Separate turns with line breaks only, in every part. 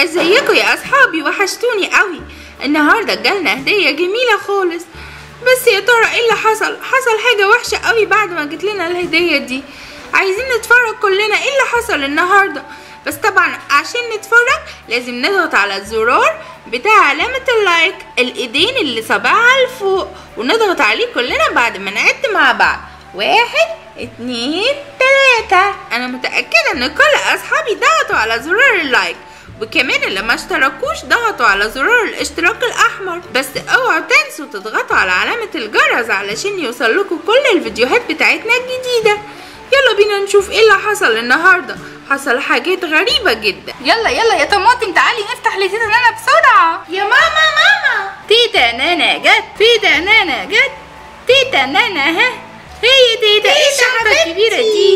ازيكم يا اصحابي وحشتوني قوي النهارده جالنا هديه جميله خالص بس يا ترى ايه اللي حصل حصل حاجه وحشه قوي بعد ما جت لنا الهديه دي عايزين نتفرج كلنا ايه اللي حصل النهارده بس طبعا عشان نتفرج لازم نضغط على الزرار بتاع علامة اللايك الايدين اللي صابعها لفوق ونضغط عليه كلنا بعد ما نعد مع بعض واحد اتنين تلاتة انا متأكدة ان كل اصحابي ضغطوا على زرار اللايك وكمان اللي ما اشتركوش ضغطوا على زرار الاشتراك الاحمر بس اوعوا تنسوا تضغطوا على علامة الجرس علشان يوصلكوا كل الفيديوهات بتاعتنا الجديدة يلا بينا نشوف ايه اللي حصل النهارده حصل حاجات غريبة جدا
يلا يلا يا طماطم تعالي نفتح لتيتا نانا بسرعة
يا ماما ماما
تيتا نانا جت تيتا نانا جت تيتا نانا ها هي تيتا ايه الشنطة الكبيرة دي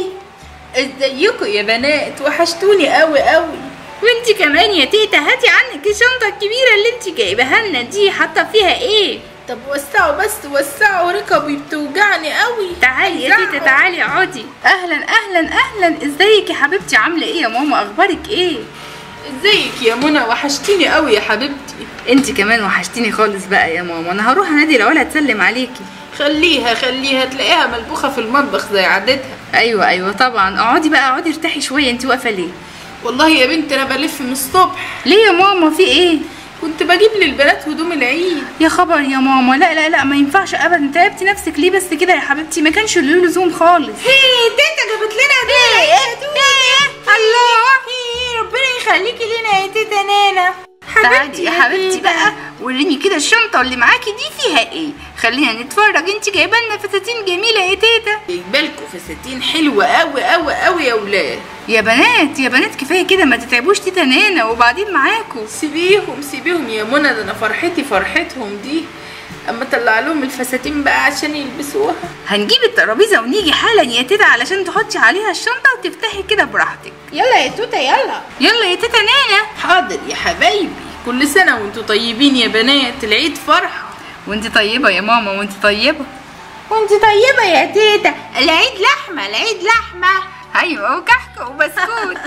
ازيكم يا بنات وحشتوني قوي قوي
وانتي كمان يا تيتا هاتي عنك الشنطة الكبيرة اللي انتي جايباها لنا دي حاطة فيها ايه
طب وسعوا بس وسعوا ركبي بتوجعني قوي
تعالي يا تيتا تعالي اقعدي اهلا اهلا اهلا ازيك يا حبيبتي عامله ايه يا ماما اخبارك ايه
ازيك يا منى وحشتيني قوي يا حبيبتي
انت كمان وحشتيني خالص بقى يا ماما انا هروح انادي العلا تسلم عليكي
خليها خليها تلاقيها ملبوخه في المطبخ زي عادتها
ايوه ايوه طبعا اقعدي بقى اقعدي ارتاحي شويه انت واقفه ليه
والله يا بنت انا بلف من الصبح
ليه يا ماما في ايه
كنت بجيب للبنات هدوم العيد
يا خبر يا ماما لا لا لا ما ينفعش ابدا تعبتي نفسك ليه بس كده يا حبيبتي ما كانش له لزوم خالص
هي تيتا جابت لنا هديه
ايه ايه الله
هي ربنا يخليكي لنا يا تيتا نانا
تعالي يا حبيبتي
تيتا.
بقى وريني كده الشنطه اللي معاكي دي فيها ايه خلينا نتفرج انت جايبه لنا فساتين جميله يا تيتا
جايبالكوا فساتين حلوه قوي قوي قوي يا ولاد
يا بنات يا بنات كفايه كده ما تتعبوش تيتا نانا وبعدين معاكم
سيبيهم سيبيهم يا منى ده انا فرحتي فرحتهم دي اما طلع لهم الفساتين بقى عشان يلبسوها
هنجيب الترابيزه ونيجي حالا يا تيتا علشان تحطي عليها الشنطه وتفتحي كده براحتك
يلا يا توته يلا
يلا يا تيتا نانا
حاضر يا حبايبي كل سنه وانتوا طيبين يا بنات العيد فرحه
وانت طيبه يا ماما وانت طيبه
وانت طيبه يا تيتا العيد لحمه العيد لحمه
ايوه وكحك وبسكوت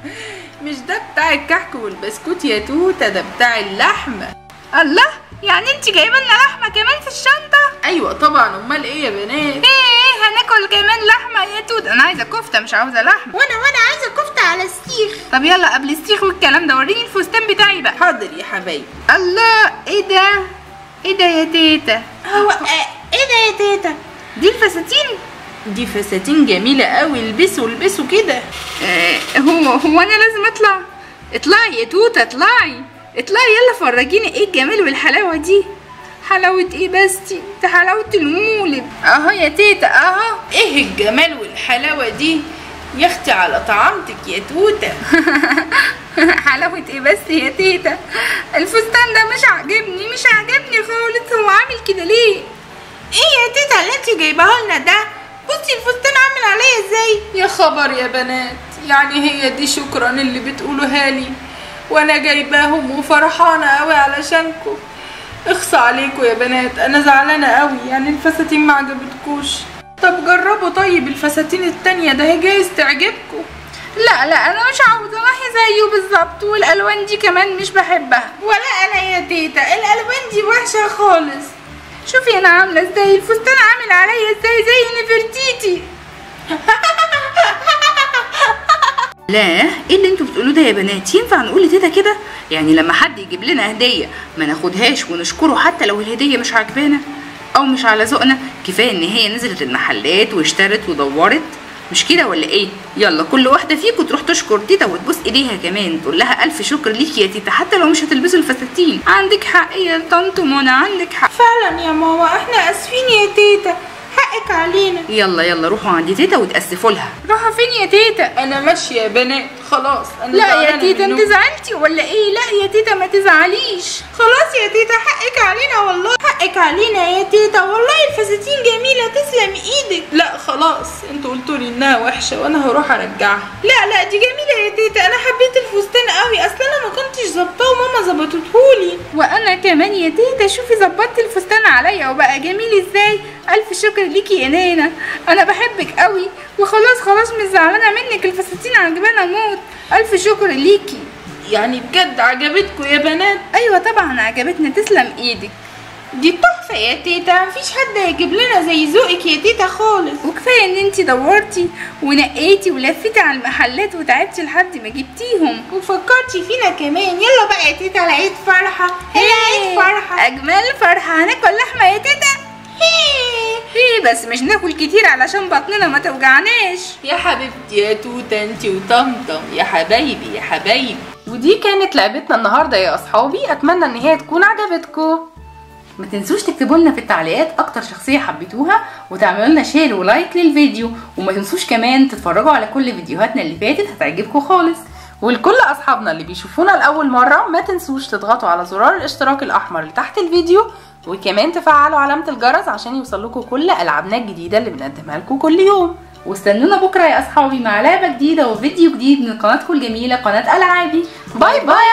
مش ده بتاع الكحك والبسكوت يا توته ده بتاع اللحمه
الله يعني انت جايبه لنا لحمه كمان في الشنطه
ايوه طبعا امال ايه يا بنات
ايه هناكل كمان لحمه يا توت انا عايزه كفته مش عاوزه لحمه
وانا وانا عايزه كفته على السيخ
طب يلا قبل السيخ والكلام ده وريني الفستان بتاعي بقى
حاضر يا حبايبي
الله ايه ده ايه ده يا تيتا
هو آه، ايه ده يا تيتا
دي الفساتين
دي فساتين جميله قوي البسوا البسوا كده
آه هو هو انا لازم اطلع اطلعي يا توته اطلعي اطلعي يلا فرجيني ايه الجمال والحلاوه دي حلاوه ايه بس دي ده حلاوه المولد اهو يا تيتا اهو
ايه الجمال والحلاوه دي يا اختي على طعامتك يا توته
حلاوة ايه بس يا تيتا الفستان ده مش عاجبني مش عاجبني خالص هو عامل كده ليه
ايه يا تيتا اللي انت جايباها لنا ده بصي الفستان عامل عليا ازاي يا خبر يا بنات يعني هي دي شكرا اللي بتقولوها لي وانا جايباهم وفرحانه قوي علشانكم اخصى عليكم يا بنات انا زعلانه قوي يعني الفساتين ما عجبتكوش طب جربوا طيب الفساتين التانية ده هي جايز تعجبكم
لا لا انا مش عاوزة ما هي زيه بالظبط والالوان دي كمان مش بحبها
ولا انا يا تيتا الالوان دي وحشه خالص
شوفي انا عاملة ازاي الفستان عامل عليا ازاي زي نفرتيتي لا ايه اللي انتوا بتقولوه ده يا بنات ينفع نقول لتيتا كده يعني لما حد يجيب لنا هديه ما ناخدهاش ونشكره حتى لو الهديه مش عاجبانا او مش على ذوقنا كفايه ان هي نزلت المحلات واشترت ودورت مش كده ولا ايه يلا كل واحده فيكم تروح تشكر تيتا وتبوس ايديها كمان تقول لها الف شكر ليكي يا تيتا حتى لو مش هتلبسوا الفساتين عندك حق يا طنط منى عندك حق
فعلا يا ماما احنا اسفين يا تيتا حقك علينا
يلا يلا روحوا عند تيتا وتأسفوا لها رايحه فين يا تيتا
انا ماشيه يا بنات خلاص انا
لا يا
زعلانة
تيتا انت
منكم.
زعلتي ولا ايه لا يا تيتا ما تزعليش
خلاص يا تيتا حقك علينا والله حقك علينا يا تيتا والله الفساتين جميله تسلم ايدك لا خلاص انتوا قلتوا لي انها وحشه وانا هروح ارجعها لا لا دي جميله يا تيتا انا حبيت الفستان قوي اصل انا ما كنتش ظابطاه وماما ظبطتهولي
وانا كمان يا تيتا شوفي ظبطت الفستان عليا وبقى جميل ازاي الف شكر ليكي يا نانا انا بحبك قوي وخلاص خلاص مش زعلانه منك الفساتين عجبانه موت الف شكر ليكي
يعني بجد عجبتكم يا بنات
ايوه طبعا عجبتنا تسلم ايدك
دي تحفة يا تيتا مفيش حد هيجيب لنا زي ذوقك يا تيتا خالص
وكفايه ان انتي دورتي ونقيتي ولفتي على المحلات وتعبتي لحد ما جبتيهم
وفكرتي فينا كمان يلا بقى يا تيتا العيد فرحة العيد فرحة
اجمل فرحه هناكل لحمه يا تيتا ايه بس مش ناكل كتير علشان بطننا ما توجعناش
يا حبيبتي يا توتة انتي وطمطم يا حبايبي يا حبايبي ودي كانت لعبتنا النهارده يا اصحابي اتمنى ان هي تكون عجبتكم
ما تنسوش تكتبوا لنا في التعليقات اكتر شخصيه حبيتوها وتعملوا لنا شير ولايك للفيديو وما تنسوش كمان تتفرجوا على كل فيديوهاتنا اللي فاتت هتعجبكم خالص
ولكل اصحابنا اللي بيشوفونا لاول مره ما تنسوش تضغطوا على زرار الاشتراك الاحمر اللي تحت الفيديو وكمان تفعلوا علامه الجرس عشان يوصلكوا كل العابنا الجديده اللي بنقدمها لكم كل يوم
واستنونا بكره يا اصحابي مع لعبه جديده وفيديو جديد من قناتكم الجميله قناه العابي
باي باي